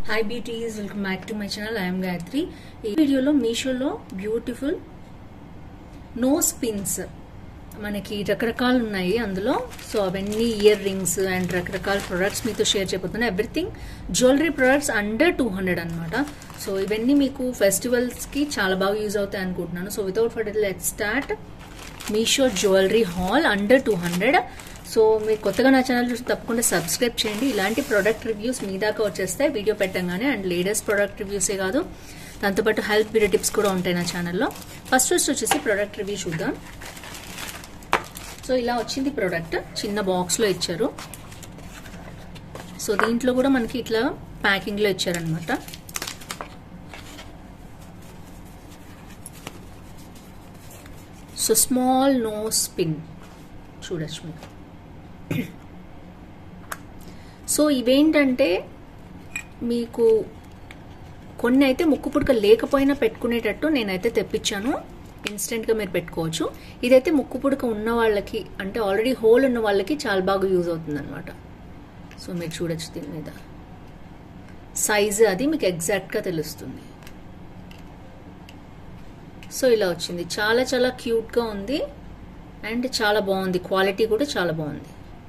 hi beauties welcome back to my channel I'm Gayatri ఈ వీడియోలో మీషోలో బ్యూటిఫుల్ నో స్పిన్స్ మనకి రకరకాలు ఉన్నాయి అందులో సో అవన్నీ ఇయర్ రింగ్స్ అండ్ రకరకాల ప్రొడక్ట్స్ మీతో షేర్ చేయబోతున్నాను everything jewellery products under two hundred అనమాట సో ఇవన్నీ మీకు ఫెస్టివల్స్కి చాలా బాగా యూజ్ అవుతాయి అనుకుంటున్నాను so without for let start Meesho jewellery haul under two hundred so మీరు కొత్తగా నా ఛానల్ చూసి తప్పకుండా సబ్స్క్రైబ్ చేయండి ఇలాంటి ప్రోడక్ట్ రివ్యూస్ మీ దాకా వచ్చేస్తాయి వీడియో పెట్టంగానే అండ్ లేటెస్ట్ ప్రోడక్ట్ రివ్యూసే కాదు దాంతోపాటు హెల్త్ వీడియో టిప్స్ కూడా ఉంటాయి నా ఛానల్లో ఫస్ట్ ఫస్ట్ వచ్చేసి ప్రోడక్ట్ రివ్యూ చూద్దాం సో ఇలా వచ్చింది ప్రోడక్ట్ చిన్న బాక్స్లో ఇచ్చారు సో దీంట్లో కూడా మనకి ఇట్లా ప్యాకింగ్లో ఇచ్చారనమాట సో స్మాల్ నో స్పిన్ చూడొచ్చు మీరు సో ఇవేంటంటే మీకు కొన్ని అయితే ముక్కు పుడక లేకపోయినా పెట్టుకునేటట్టు నేనైతే తెప్పించాను ఇన్స్టెంట్గా మీరు పెట్టుకోవచ్చు ఇదైతే ముక్కు పుడక ఉన్న వాళ్ళకి అంటే ఆల్రెడీ హోల్ ఉన్న వాళ్ళకి చాలా బాగా యూజ్ అవుతుంది అనమాట సో మీరు చూడొచ్చు దీని మీద సైజు అది మీకు ఎగ్జాక్ట్గా తెలుస్తుంది సో ఇలా వచ్చింది చాలా చాలా క్యూట్గా ఉంది అండ్ చాలా బాగుంది క్వాలిటీ కూడా చాలా బాగుంది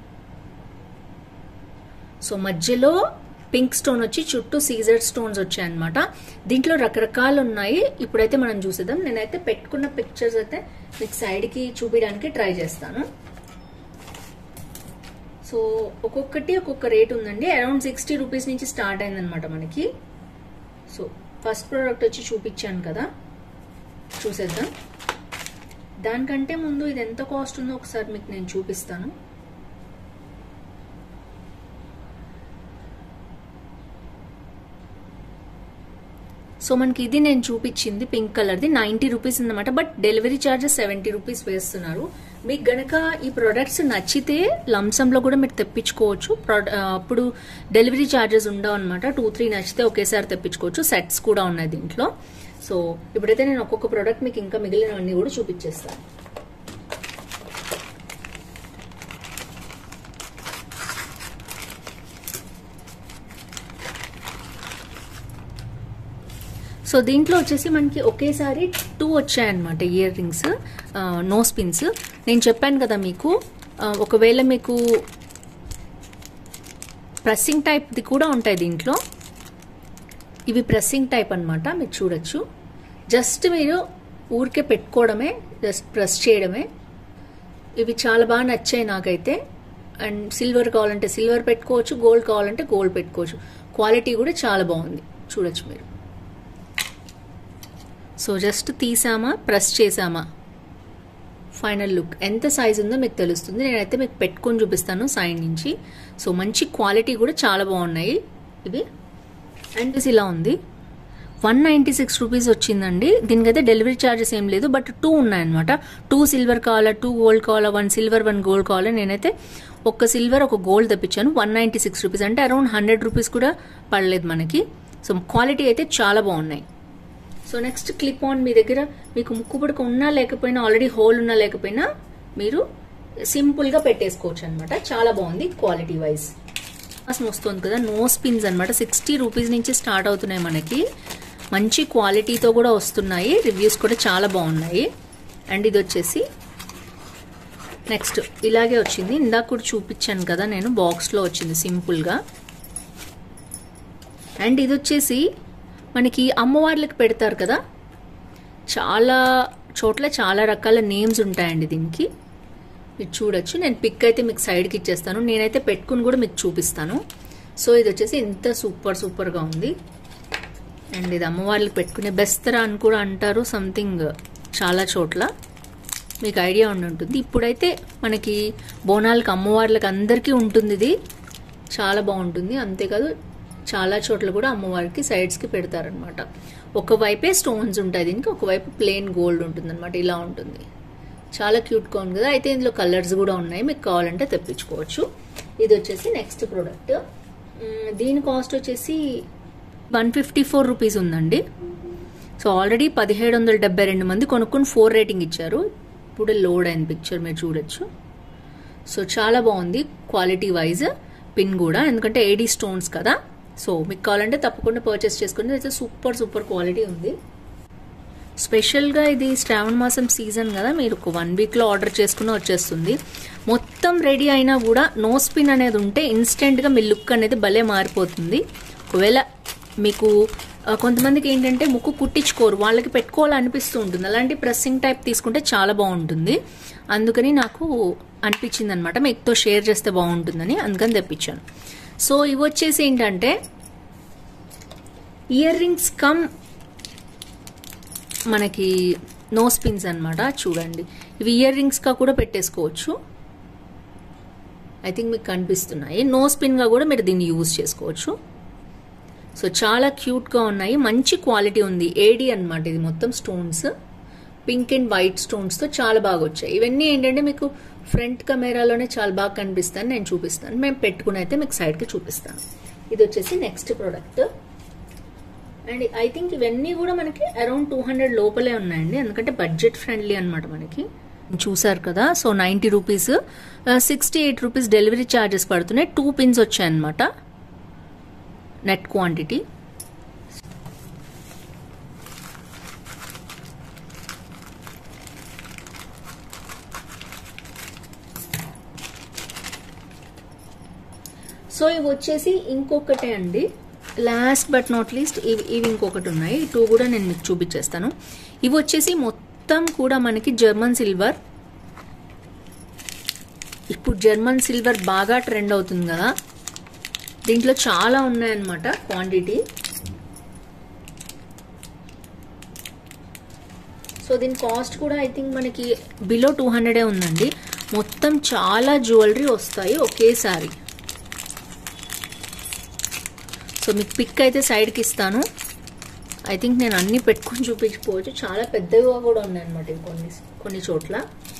సో మధ్యలో పింక్ స్టోన్ వచ్చి చుట్టూ సీజర్ స్టోన్స్ వచ్చాయి అనమాట దీంట్లో రకరకాలు ఉన్నాయి ఇప్పుడైతే మనం చూసేద్దాం నేనైతే పెట్టుకున్న పిక్చర్స్ అయితే మీకు సైడ్కి చూపించడానికి ట్రై చేస్తాను సో ఒక్కొక్కటి ఒక్కొక్క రేట్ ఉందండి అరౌండ్ సిక్స్టీ రూపీస్ నుంచి స్టార్ట్ అయిందనమాట మనకి సో ఫస్ట్ ప్రోడక్ట్ వచ్చి చూపించాను కదా చూసేద్దాం దానికంటే ముందు ఇది ఎంత కాస్ట్ ఉందో ఒకసారి మీకు నేను చూపిస్తాను సో మనకి ఇది నేను చూపించింది పింక్ కలర్ది నైంటీ రూపీస్ అనమాట but delivery charges seventy rupees వేస్తున్నారు మీకు గనక ఈ ప్రొడక్ట్స్ నచ్చితే లంసంలో కూడా మీరు తెప్పించుకోవచ్చు అప్పుడు డెలివరీ ఛార్జెస్ ఉండవు అనమాట టూ త్రీ నచ్చితే ఒకేసారి తెప్పించుకోవచ్చు సెట్స్ కూడా ఉన్నాయి దీంట్లో సో ఇప్పుడైతే నేను ఒక్కొక్క ప్రోడక్ట్ మీకు ఇంకా మిగిలినవన్నీ కూడా చూపించేస్తాను సో దీంట్లో వచ్చేసి మనకి ఒకేసారి టూ వచ్చాయన్నమాట ఇయర్ రింగ్స్ నో స్పిన్స్ నేను చెప్పాను కదా మీకు ఒకవేళ మీకు ప్రెస్సింగ్ టైప్ది కూడా ఉంటాయి దీంట్లో ఇవి ప్రెస్సింగ్ టైప్ అనమాట మీరు చూడొచ్చు జస్ట్ మీరు ఊరికే పెట్టుకోవడమే జస్ట్ ప్రెస్ చేయడమే ఇవి చాలా బాగా నచ్చాయి నాకైతే అండ్ సిల్వర్ కావాలంటే సిల్వర్ పెట్టుకోవచ్చు గోల్డ్ కావాలంటే గోల్డ్ పెట్టుకోవచ్చు క్వాలిటీ కూడా చాలా బాగుంది చూడొచ్చు మీరు సో జస్ట్ తీసామా ప్రెస్ చేసామా ఫైనల్ లుక్ ఎంత సైజ్ ఉందో మీకు తెలుస్తుంది నేనైతే మీకు పెట్టుకొని చూపిస్తాను సైడ్ నుంచి సో మంచి క్వాలిటీ కూడా చాలా బాగున్నాయి ఇవి అండ్ ఇలా ఉంది వన్ నైంటీ సిక్స్ రూపీస్ వచ్చిందండి దీనికైతే డెలివరీ ఛార్జెస్ ఏం లేదు బట్ టూ ఉన్నాయన్నమాట టూ సిల్వర్ కావాలా టూ గోల్డ్ కావాలా వన్ సిల్వర్ వన్ గోల్డ్ కావాలా నేనైతే ఒక సిల్వర్ ఒక గోల్డ్ తెప్పించాను వన్ నైంటీ సిక్స్ రూపీస్ అంటే అరౌండ్ హండ్రెడ్ రూపీస్ కూడా పడలేదు మనకి సో క్వాలిటీ అయితే చాలా బాగున్నాయి సో నెక్స్ట్ క్లిప్ ఆన్ మీ దగ్గర మీకు ముక్కు పుడక ఉన్నా లేకపోయినా ఆల్రెడీ హోల్ ఉన్నా లేకపోయినా మీరు సింపుల్గా పెట్టేసుకోవచ్చు అనమాట చాలా బాగుంది క్వాలిటీ వైజ్ వస్తుంది కదా నో స్పిన్స్ అనమాట సిక్స్టీ రూపీస్ నుంచి స్టార్ట్ అవుతున్నాయి మనకి మంచి క్వాలిటీతో కూడా వస్తున్నాయి రివ్యూస్ కూడా చాలా బాగున్నాయి అండ్ ఇది వచ్చేసి నెక్స్ట్ ఇలాగే వచ్చింది ఇందాక కూడా చూపించాను కదా నేను బాక్స్లో వచ్చింది సింపుల్గా అండ్ ఇది వచ్చేసి మనకి అమ్మవార్లకు పెడతారు కదా చాలా చోట్ల చాలా రకాల నేమ్స్ ఉంటాయండి దీనికి మీరు చూడొచ్చు నేను పిక్ అయితే మీకు సైడ్కి ఇచ్చేస్తాను నేనైతే పెట్టుకుని కూడా మీకు చూపిస్తాను సో ఇది వచ్చేసి ఎంత సూపర్ సూపర్గా ఉంది అండ్ ఇది అమ్మవార్లకు పెట్టుకునే బెస్తరా అని కూడా అంటారు సంథింగ్ చాలా చోట్ల మీకు ఐడియా ఉండి ఉంటుంది ఇప్పుడైతే మనకి బోనాలకు అమ్మవార్లకు అందరికీ ఉంటుంది ఇది చాలా బాగుంటుంది అంతేకాదు చాలా చోట్ల కూడా అమ్మవారికి సైడ్స్కి పెడతారనమాట ఒకవైపే స్టోన్స్ ఉంటాయి దీనికి ఒకవైపు ప్లెయిన్ గోల్డ్ ఉంటుంది అనమాట ఇలా ఉంటుంది చాలా క్యూట్గా ఉంది కదా అయితే ఇందులో కలర్స్ కూడా ఉన్నాయి మీకు కావాలంటే తెప్పించుకోవచ్చు ఇది వచ్చేసి నెక్స్ట్ ప్రోడక్ట్ దీని కాస్ట్ వచ్చేసి వన్ ఫిఫ్టీ ఫోర్ రూపీస్ ఉందండి సో ఆల్రెడీ పదిహేడు వందల డెబ్బై రెండు మంది కొనుక్కొని ఫోర్ రేటింగ్ ఇచ్చారు ఇప్పుడు లోడ్ అయిన పిక్చర్ మీరు చూడొచ్చు సో చాలా బాగుంది క్వాలిటీ వైజ్ పిన్ కూడా ఎందుకంటే ఏడీ స్టోన్స్ కదా సో మీకు కావాలంటే తప్పకుండా పర్చేస్ చేసుకుని అయితే సూపర్ సూపర్ క్వాలిటీ ఉంది స్పెషల్గా ఇది శ్రావణ మాసం సీజన్ కదా మీరు ఒక వన్ వీక్లో ఆర్డర్ చేసుకుని వచ్చేస్తుంది మొత్తం రెడీ అయినా కూడా నో స్పిన్ అనేది ఉంటే ఇన్స్టెంట్గా మీ లుక్ అనేది భలే మారిపోతుంది ఒకవేళ మీకు ఆ, కొంతమందికి ఏంటంటే ముక్కు కుట్టించుకోరు వాళ్ళకి పెట్టుకోవాలనిపిస్తూ ఉంటుంది అలాంటి ప్రెస్సింగ్ టైప్ తీసుకుంటే చాలా బాగుంటుంది అందుకని నాకు అనిపించింది అనమాట మీతో షేర్ చేస్తే బాగుంటుందని అందుకని తెప్పించాను సో ఇవి వచ్చేసి ఏంటంటే ఇయర్ రింగ్స్ కమ్ మనకి నో స్పిన్స్ అనమాట చూడండి ఇవి ఇయర్ రింగ్స్గా కూడా పెట్టేసుకోవచ్చు ఐ థింక్ మీకు కనిపిస్తున్నాయి నో స్పిన్గా కూడా మీరు దీన్ని యూజ్ చేసుకోవచ్చు సో చాలా క్యూట్గా ఉన్నాయి మంచి క్వాలిటీ ఉంది ఏడి అనమాట ఇది మొత్తం స్టోన్స్ పింక్ అండ్ వైట్ స్టోన్స్తో చాలా బాగా వచ్చాయి ఇవన్నీ ఏంటంటే మీకు ఫ్రంట్ కెమెరాలోనే చాలా బాగా కనిపిస్తాను నేను చూపిస్తాను మేము పెట్టుకుని అయితే మీకు సైడ్కి చూపిస్తాను ఇది వచ్చేసి next product and I think ఇవన్నీ కూడా మనకి అరౌండ్ టూ హండ్రెడ్ లోపలే ఉన్నాయండి ఎందుకంటే బడ్జెట్ ఫ్రెండ్లీ అనమాట మనకి చూసారు కదా so ninety rupees sixty eight rupees delivery charges పడుతున్నాయి టూ పిన్స్ వచ్చాయన్నమాట నెట్ క్వాంటిటీ సో ఇవి వచ్చేసి ఇంకొకటే అండి లాస్ట్ బట్ నాట్ లీస్ట్ ఇవి ఇవి ఇంకొకటి ఉన్నాయి టూ కూడా నేను మీకు చూపించేస్తాను ఇవి వచ్చేసి మొత్తం కూడా మనకి జర్మన్ సిల్వర్ ఇప్పుడు జర్మన్ సిల్వర్ బాగా ట్రెండ్ అవుతుంది కదా దీంట్లో చాలా ఉన్నాయన్నమాట క్వాంటిటీ సో దీని కాస్ట్ కూడా ఐ థింక్ మనకి బిలో టూ హండ్రెడే ఉందండి మొత్తం చాలా జ్యువెలరీ వస్తాయి ఒకేసారి సో మీకు పిక్ అయితే సైడ్కి ఇస్తాను ఐ థింక్ నేను అన్ని పెట్టుకొని చూపించుకోవచ్చు చాలా పెద్దగా కూడా ఉన్నాయన్నమాట ఇవి కొన్ని కొన్ని చోట్ల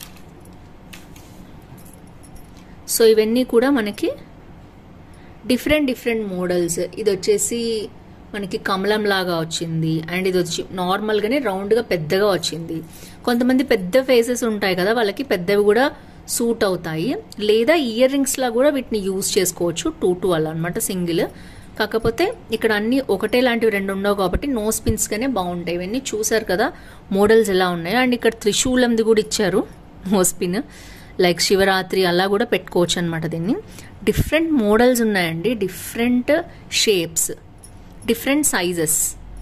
సో ఇవన్నీ కూడా మనకి డిఫరెంట్ డిఫరెంట్ మోడల్స్ ఇది వచ్చేసి మనకి కమలం లాగా వచ్చింది అండ్ ఇది వచ్చి నార్మల్గానే రౌండ్గా పెద్దగా వచ్చింది కొంతమంది పెద్ద ఫేసెస్ ఉంటాయి కదా వాళ్ళకి పెద్దవి కూడా సూట్ అవుతాయి లేదా ఇయర్ రింగ్స్లా కూడా వీటిని యూజ్ చేసుకోవచ్చు టూ టూ అలా అనమాట సింగిల్ కాకపోతే ఇక్కడ అన్ని ఒకటే లాంటివి రెండు ఉండవు కాబట్టి నో స్పిన్స్గానే బాగుంటాయి ఇవన్నీ చూసారు కదా మోడల్స్ ఎలా ఉన్నాయి అండ్ ఇక్కడ త్రిశూలంది కూడా ఇచ్చారు నో స్పిన్ లైక్ శివరాత్రి అలా కూడా పెట్టుకోవచ్చు అనమాట దీన్ని డిఫరెంట్ మోడల్స్ ఉన్నాయండి different shapes different sizes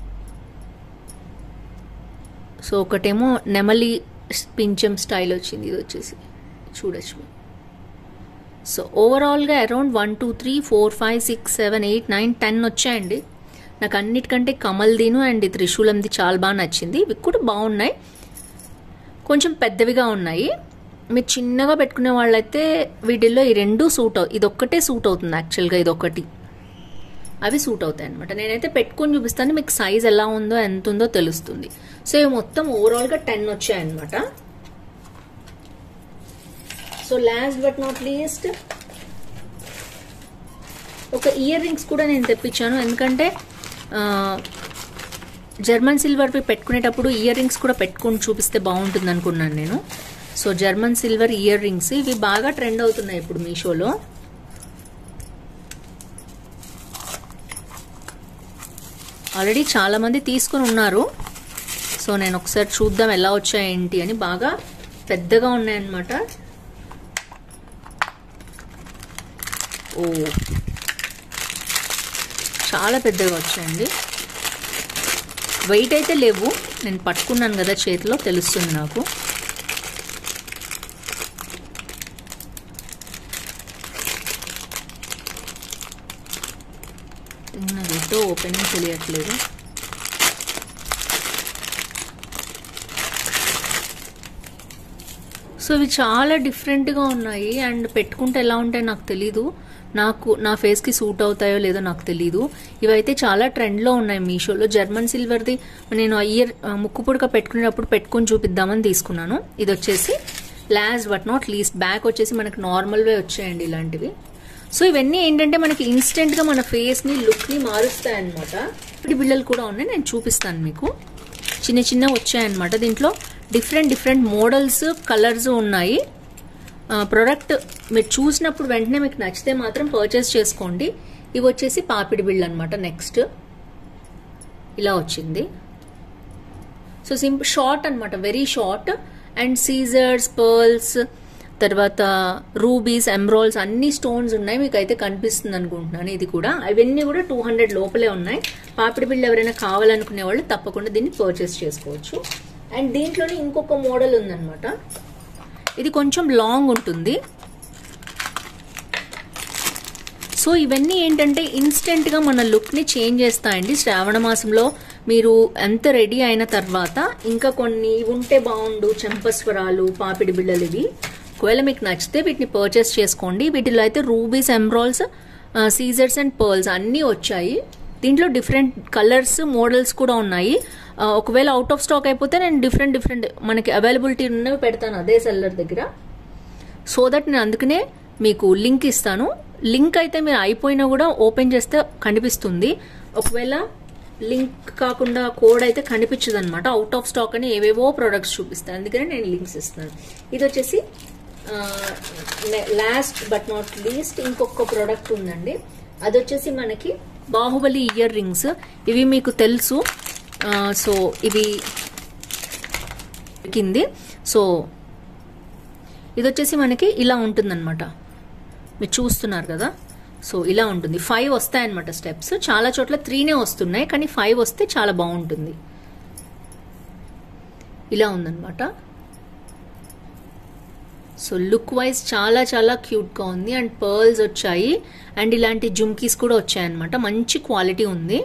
so ఒకటేమో నెమలి పించం స్టైల్ వచ్చింది ఇది వచ్చేసి చూడొచ్చు సో ఓవరాల్గా around one two three four five six seven eight nine ten వచ్చాయండి నాకు అన్నిటికంటే కమల్దీను అండ్ త్రిశూలంది చాలా బాగా నచ్చింది ఇవి కూడా బాగున్నాయి కొంచెం పెద్దవిగా ఉన్నాయి మీరు చిన్నగా పెట్టుకునే వాళ్ళైతే వీటిల్లో ఈ రెండు సూట్ అవు ఇది ఒక్కటే సూట్ అవుతుంది యాక్చువల్గా ఇది ఒకటి అవి సూట్ అవుతాయి అనమాట నేనైతే పెట్టుకొని చూపిస్తాను మీకు సైజ్ ఎలా ఉందో ఎంత ఉందో తెలుస్తుంది సో ఇవి మొత్తం ఓవరాల్గా టెన్ వచ్చాయన్నమాట so last but not least ఒక ఇయర్ రింగ్స్ కూడా నేను తెప్పించాను ఎందుకంటే జర్మన్ సిల్వర్వి పెట్టుకునేటప్పుడు ఇయర్ రింగ్స్ కూడా పెట్టుకొని చూపిస్తే బాగుంటుంది అనుకున్నాను నేను so German silver earrings ఇవి బాగా ట్రెండ్ అవుతున్నాయి ఇప్పుడు మీషోలో ఆల్రెడీ చాలామంది తీసుకుని ఉన్నారు సో నేను ఒకసారి చూద్దాం ఎలా వచ్చాయి ఏంటి అని బాగా పెద్దగా ఉన్నాయన్నమాట ఓ చాలా పెద్దగా వచ్చాయండి వెయిట్ అయితే లేవు నేను పట్టుకున్నాను కదా చేతిలో తెలుస్తుంది నాకు నాకు ఎటో ఓపెనింగ్ తెలియట్లేదు సో ఇవి చాలా డిఫరెంట్గా ఉన్నాయి అండ్ పెట్టుకుంటే ఎలా ఉంటాయో నాకు తెలీదు నాకు నా ఫేస్కి సూట్ అవుతాయో లేదో నాకు తెలీదు ఇవైతే చాలా ట్రెండ్లో ఉన్నాయి మీషోలో జర్మన్ సిల్వర్ది నేను ఇయర్ ముక్కు పుడక పెట్టుకునేటప్పుడు పెట్టుకొని చూపిద్దామని తీసుకున్నాను ఇది వచ్చేసి last but not least back వచ్చేసి మనకు నార్మల్వే వచ్చాయండి ఇలాంటివి సో ఇవన్నీ ఏంటంటే మనకి ఇన్స్టెంట్గా మన ఫేస్ని లుక్ని మారుస్తాయి అనమాట ఇప్పుడు బిళ్ళలు కూడా ఉన్నాయి నేను చూపిస్తాను మీకు చిన్న చిన్న వచ్చాయన్నమాట దీంట్లో డిఫరెంట్ డిఫరెంట్ మోడల్స్ కలర్స్ ఉన్నాయి ప్రోడక్ట్ మీరు చూసినప్పుడు వెంటనే మీకు నచ్చితే మాత్రం పర్చేస్ చేసుకోండి ఇవి వచ్చేసి పాపిడి బిళ్ళ అనమాట నెక్స్ట్ ఇలా వచ్చింది సో సింపుల్ షార్ట్ అనమాట very short and scissors pearls తర్వాత రూబీస్ ఎమ్రాల్స్ అన్ని స్టోన్స్ ఉన్నాయి మీకు అయితే కనిపిస్తుంది అనుకుంటున్నాను ఇది కూడా అవన్నీ కూడా టూ హండ్రెడ్ లోపలే ఉన్నాయి పాపిడి బిళ్ళ ఎవరైనా కావాలనుకునే వాళ్ళు తప్పకుండా దీన్ని పర్చేస్ చేసుకోవచ్చు అండ్ దీంట్లోనే ఇంకొక మోడల్ ఉందన్నమాట ఇది కొంచెం లాంగ్ ఉంటుంది సో ఇవన్నీ ఏంటంటే ఇన్స్టెంట్గా మన లుక్ని చేంజ్ చేస్తాయండి శ్రావణ మాసంలో మీరు ఎంత రెడీ అయిన తర్వాత ఇంకా కొన్ని ఉంటే బాగుండు చెంపస్వరాలు పాపిడి బిళ్ళలు ఇవి ఒకవేళ మీకు నచ్చితే వీటిని పర్చేస్ చేసుకోండి వీటిలో అయితే rubies emeralds scissors and pearls అన్నీ వచ్చాయి దీంట్లో డిఫరెంట్ కలర్స్ మోడల్స్ కూడా ఉన్నాయి ఆ, ఒకవేళ అవుట్ ఆఫ్ స్టాక్ అయిపోతే నేను డిఫరెంట్ డిఫరెంట్ మనకి అవైలబిలిటీ ఉన్నవి పెడతాను అదే సెల్లర్ దగ్గర సో దట్ నేను అందుకనే మీకు లింక్ ఇస్తాను లింక్ అయితే మీరు అయిపోయినా కూడా ఓపెన్ చేస్తే కనిపిస్తుంది ఒకవేళ లింక్ కాకుండా కోడ్ అయితే కనిపించదు అనమాట అవుట్ ఆఫ్ స్టాక్ అని ఏవేవో ప్రొడక్ట్స్ చూపిస్తాను అందుకనే నేను లింక్స్ ఇస్తాను ఇది వచ్చేసి లాస్ట్ బట్ నాట్ లీస్ట్ ఇంకొక ప్రోడక్ట్ ఉందండి అది వచ్చేసి మనకి బాహుబలి ఇయర్ రింగ్స్ ఇవి మీకు తెలుసు ఆ, సో ఇవి కింది సో ఇది వచ్చేసి మనకి ఇలా ఉంటుందన్నమాట మీరు చూస్తున్నారు కదా సో ఇలా ఉంటుంది ఫైవ్ వస్తాయన్నమాట స్టెప్స్ చాలా చోట్ల త్రీనే వస్తున్నాయి కానీ ఫైవ్ వస్తే చాలా బాగుంటుంది ఇలా ఉందన్నమాట సో లుక్ వైజ్ చాలా చాలా క్యూట్గా ఉంది అండ్ పర్ల్స్ వచ్చాయి అండ్ ఇలాంటి జుమ్కీస్ కూడా వచ్చాయన్నమాట మంచి క్వాలిటీ ఉంది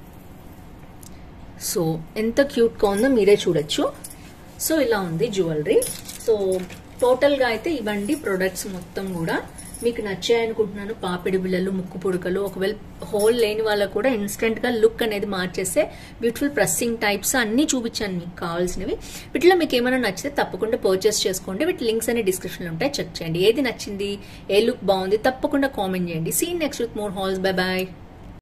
సో ఎంత క్యూట్గా ఉందో మీరే చూడొచ్చు సో ఇలా ఉంది జ్యువెలరీ సో టోటల్గా అయితే ఇవ్వండి ప్రొడక్ట్స్ మొత్తం కూడా మీకు నచ్చాయనుకుంటున్నాను పాపిడి బిళ్ళలు ముక్కు పుడకలు ఒకవేళ హోల్ లేని వాళ్ళకు కూడా ఇన్స్టెంట్గా లుక్ అనేది మార్చేస్తే బ్యూటిఫుల్ ప్రెస్సింగ్ టైప్స్ అన్నీ చూపించాను మీకు కావాల్సినవి వీటిలో మీకు ఏమైనా నచ్చితే తప్పకుండా పర్చేస్ చేసుకోండి వీటి లింక్స్ అనే డిస్క్రిప్షన్లో ఉంటాయి చెక్ చేయండి ఏది నచ్చింది ఏ లుక్ బాగుంది తప్పకుండా కామెంట్ చేయండి see next with more hauls bye bye